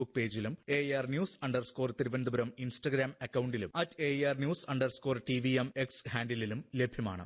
Facebook പേജിലും A R news underscore Thiruvananthapuram Instagram അക്കൌണ്ടിലും at A R news underscore T V M X ഹാൻഡിലും ലഭ്യമാണ്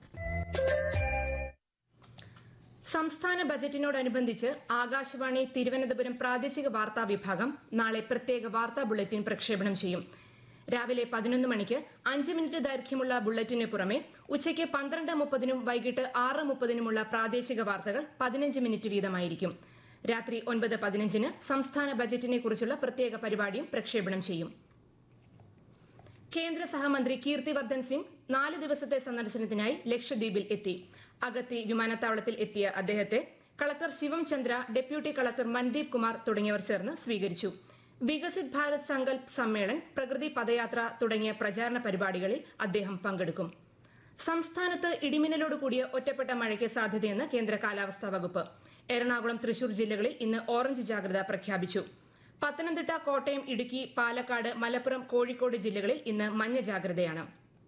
സംസ്ഥാന ബജറ്റിനോടനുബന്ധിച്ച് ആകാശവാണി തിരുവനന്തപുരം പ്രാദേശിക വാർത്താ വിഭാഗം നാളെ പ്രത്യേക വാർത്താ ബുള്ളറ്റിൻ പ്രക്ഷേപണം ചെയ്യും രാവിലെ പതിനൊന്ന് മണിക്ക് അഞ്ച് മിനിറ്റ് ദൈർഘ്യമുള്ള ബുള്ളറ്റിന് പുറമെ ഉച്ചയ്ക്ക് പന്ത്രണ്ട് മുപ്പതിനും വൈകിട്ട് ആറ് മുപ്പതിനുമുള്ള പ്രാദേശിക വാർത്തകൾ പതിനഞ്ച് മിനിറ്റ് വീതമായിരിക്കും രാത്രി ഒൻപത് പതിനഞ്ചിന് സംസ്ഥാന ബജറ്റിനെ കുറിച്ചുള്ള പ്രത്യേക പരിപാടിയും പ്രക്ഷേപണം ചെയ്യും കേന്ദ്ര സഹമന്ത്രി കീർത്തിവർദ്ധൻ സിംഗ് നാല് ദിവസത്തെ സന്ദർശനത്തിനായി ലക്ഷദ്വീപിൽ എത്തി അഗത്തി വിമാനത്താവളത്തിൽ എത്തിയ അദ്ദേഹത്തെ collector Shivam Chandra deputy collector Mandeep Kumar തുടങ്ങിയവർ ചേർന്ന് സ്വീകരിച്ചു വികസിത് ഭാരത് സങ്കൽപ് സമ്മേളൻ പ്രകൃതി പദയാത്ര തുടങ്ങിയ പ്രചാരണ പരിപാടികളിൽ അദ്ദേഹം പങ്കെടുക്കും സംസ്ഥാനത്ത് ഇടിമിന്നലോട് കൂടിയ ഒറ്റപ്പെട്ട മഴയ്ക്ക് സാധ്യതയെന്ന് കേന്ദ്ര കാലാവസ്ഥാ വകുപ്പ് എറണാകുളം തൃശൂർ ജില്ലകളിൽ ഇന്ന് ഓറഞ്ച് ജാഗ്രത പ്രഖ്യാപിച്ചു പത്തനംതിട്ട കോട്ടയം ഇടുക്കി പാലക്കാട് മലപ്പുറം കോഴിക്കോട് ജില്ലകളിൽ ഇന്ന് മഞ്ഞ ജാഗ്രതയാണ്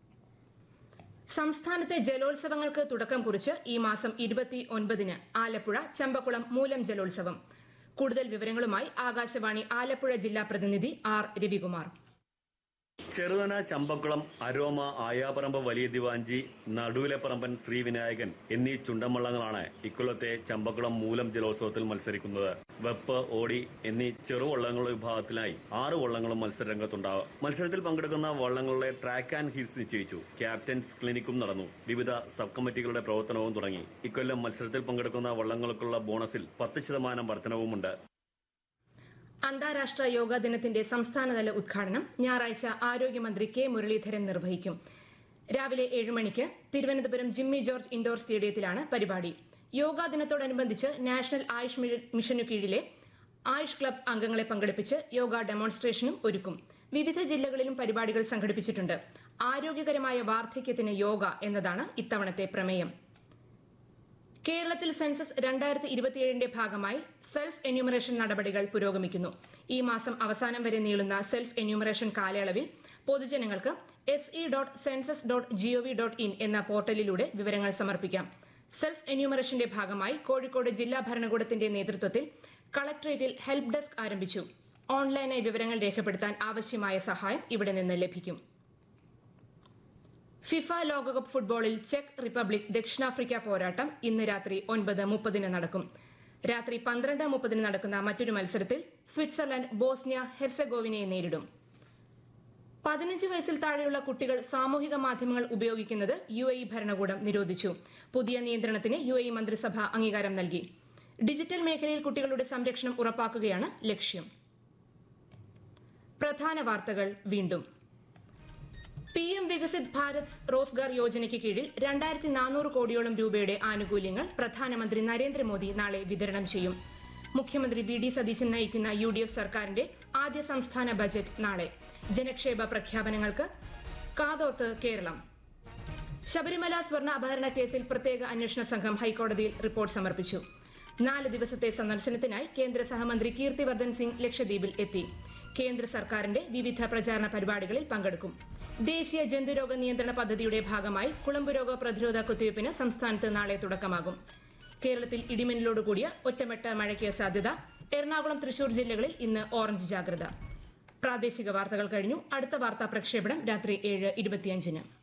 സംസ്ഥാനത്തെ ജലോത്സവങ്ങൾക്ക് തുടക്കം കുറിച്ച് ഈ മാസം ഇരുപത്തി ഒൻപതിന് ആലപ്പുഴ ചമ്പക്കുളം മൂലം ജലോത്സവം കൂടുതൽ വിവരങ്ങളുമായി ആകാശവാണി ആലപ്പുഴ ജില്ലാ പ്രതിനിധി ആർ രവികുമാർ ചെറുതന ചമ്പക്കുളം അരോമ ആയാപറമ്പ് വലിയ ദിവാഞ്ചി നടുവിലെപ്പറമ്പൻ ശ്രീവിനായകൻ എന്നീ ചുണ്ടൻവള്ളങ്ങളാണ് ഇക്കൊല്ലത്തെ ചമ്പക്കുളം മൂലം ജലോത്സവത്തിൽ മത്സരിക്കുന്നത് വെപ്പ് ഓടി എന്നീ ചെറുവള്ളങ്ങളുടെ വിഭാഗത്തിലായി ആറ് വള്ളങ്ങളും മത്സരരംഗത്തുണ്ടാവും മത്സരത്തിൽ പങ്കെടുക്കുന്ന വള്ളങ്ങളുടെ ട്രാക്ക് ആൻഡ് ഹീൽസ് നിശ്ചയിച്ചു ക്യാപ്റ്റൻസ് ക്ലിനിക്കും നടന്നു വിവിധ സബ് കമ്മിറ്റികളുടെ പ്രവർത്തനവും തുടങ്ങി ഇക്കൊല്ലം മത്സരത്തിൽ പങ്കെടുക്കുന്ന വള്ളങ്ങൾക്കുള്ള ബോണസിൽ പത്ത് ശതമാനം വർധനവുമുണ്ട് അന്താരാഷ്ട്ര യോഗാ ദിനത്തിന്റെ സംസ്ഥാനതല ഉദ്ഘാടനം ഞായറാഴ്ച ആരോഗ്യമന്ത്രി കെ മുരളീധരൻ നിർവഹിക്കും രാവിലെ ഏഴ് മണിക്ക് തിരുവനന്തപുരം ജിമ്മി ജോർജ് ഇൻഡോർ സ്റ്റേഡിയത്തിലാണ് പരിപാടി യോഗാ ദിനത്തോടനുബന്ധിച്ച് നാഷണൽ ആയുഷ് മി- മിഷനു കീഴിലെ ആയുഷ് ക്ലബ് അംഗങ്ങളെ പങ്കെടുപ്പിച്ച് യോഗ ഡെമോൺസ്ട്രേഷനും ഒരുക്കും വിവിധ ജില്ലകളിലും പരിപാടികൾ സംഘടിപ്പിച്ചിട്ടുണ്ട് ആരോഗ്യകരമായ വാർദ്ധക്യത്തിന് യോഗ എന്നതാണ് ഇത്തവണത്തെ പ്രമേയം കേരളത്തിൽ സെൻസസ് രണ്ടായിരത്തി ഇരുപത്തിയേഴിന്റെ ഭാഗമായി സെൽഫ് എന്യൂമറേഷൻ നടപടികൾ പുരോഗമിക്കുന്നു ഈ മാസം അവസാനം വരെ നീളുന്ന സെൽഫ് എന്യൂമറേഷൻ കാലയളവിൽ പൊതുജനങ്ങൾക്ക് S E dot census dot GOV dot in എന്ന പോർട്ടലിലൂടെ വിവരങ്ങൾ സമർപ്പിക്കാം സെൽഫ് എന്യൂമറേഷന്റെ ഭാഗമായി കോഴിക്കോട് ജില്ലാ ഭരണകൂടത്തിന്റെ നേതൃത്വത്തിൽ കളക്ടറേറ്റിൽ ഹെൽപ്പ് ഡെസ്ക് ആരംഭിച്ചു ഓൺലൈനായി വിവരങ്ങൾ രേഖപ്പെടുത്താൻ ആവശ്യമായ സഹായം ഇവിടെ നിന്ന് ലഭിക്കും ഫിഫ ലോകകപ്പ് ഫുട്ബോളിൽ ചെക്ക് റിപ്പബ്ലിക് ദക്ഷിണാഫ്രിക്ക പോരാട്ടം ഇന്ന് രാത്രി ഒൻപത് മുപ്പതിന് നടക്കും രാത്രി പന്ത്രണ്ട് മുപ്പതിന് നടക്കുന്ന മറ്റൊരു മത്സരത്തിൽ സ്വിറ്റ്സർലൻഡ് ബോസ്നിയ ഹെർസഗോവിനയെ നേരിടും പതിനഞ്ച് വയസ്സിൽ താഴെയുള്ള കുട്ടികൾ സാമൂഹിക മാധ്യമങ്ങൾ ഉപയോഗിക്കുന്നത് യു എ ഇ ഭരണകൂടം നിരോധിച്ചു പുതിയ നിയന്ത്രണത്തിന് യു എ ഇ മന്ത്രിസഭ അംഗീകാരം നൽകി ഡിജിറ്റൽ മേഖലയിൽ കുട്ടികളുടെ സംരക്ഷണം ഉറപ്പാക്കുകയാണ് ലക്ഷ്യം പ്രധാന വാർത്തകൾ വീണ്ടും പി എം വികസിത് ഭാരത് റോസ്ഗാർ യോജനയ്ക്ക് കീഴിൽ രണ്ടായിരത്തി നാനൂറ് കോടിയോളം രൂപയുടെ ആനുകൂല്യങ്ങൾ പ്രധാനമന്ത്രി നരേന്ദ്രമോദി നാളെ വിതരണം ചെയ്യും മുഖ്യമന്ത്രി വി ഡി സതീശൻ നയിക്കുന്ന യു ഡി എഫ് സർക്കാരിന്റെ ആദ്യ സംസ്ഥാന ബജറ്റ് നാളെ ജനക്ഷേമ പ്രഖ്യാപനങ്ങൾക്ക് കാതോർത്ത് കേരളം ശബരിമല സ്വർണ്ണ അപഹരണ കേസിൽ പ്രത്യേക അന്വേഷണ സംഘം ഹൈക്കോടതിയിൽ റിപ്പോർട്ട് സമർപ്പിച്ചു നാല് ദിവസത്തെ സന്ദർശനത്തിനായി കേന്ദ്ര സഹമന്ത്രി കീർത്തിവർദ്ധൻ സിംഗ് ലക്ഷദ്വീപിൽ എത്തി കേന്ദ്ര സർക്കാരിന്റെ വിവിധ പ്രചാരണ പരിപാടികളിൽ പങ്കെടുക്കും ദേശീയ ജന്തുരോഗ നിയന്ത്രണ പദ്ധതിയുടെ ഭാഗമായി കുളമ്പ് രോഗ പ്രതിരോധ കുത്തിവയ്പ്പിന് സംസ്ഥാനത്ത് നാളെ തുടക്കമാകും കേരളത്തിൽ ഇടിമിന്നലോട് കൂടിയ ഒറ്റമെട്ട മഴയ്ക്ക് സാധ്യത എറണാകുളം തൃശൂർ ജില്ലകളിൽ ഇന്ന് ഓറഞ്ച് ജാഗ്രത പ്രാദേശിക വാർത്തകൾ കഴിഞ്ഞു അടുത്ത വാർത്താ പ്രക്ഷേപണം രാത്രി ഏഴ് ഇരുപത്തിയഞ്ചിന്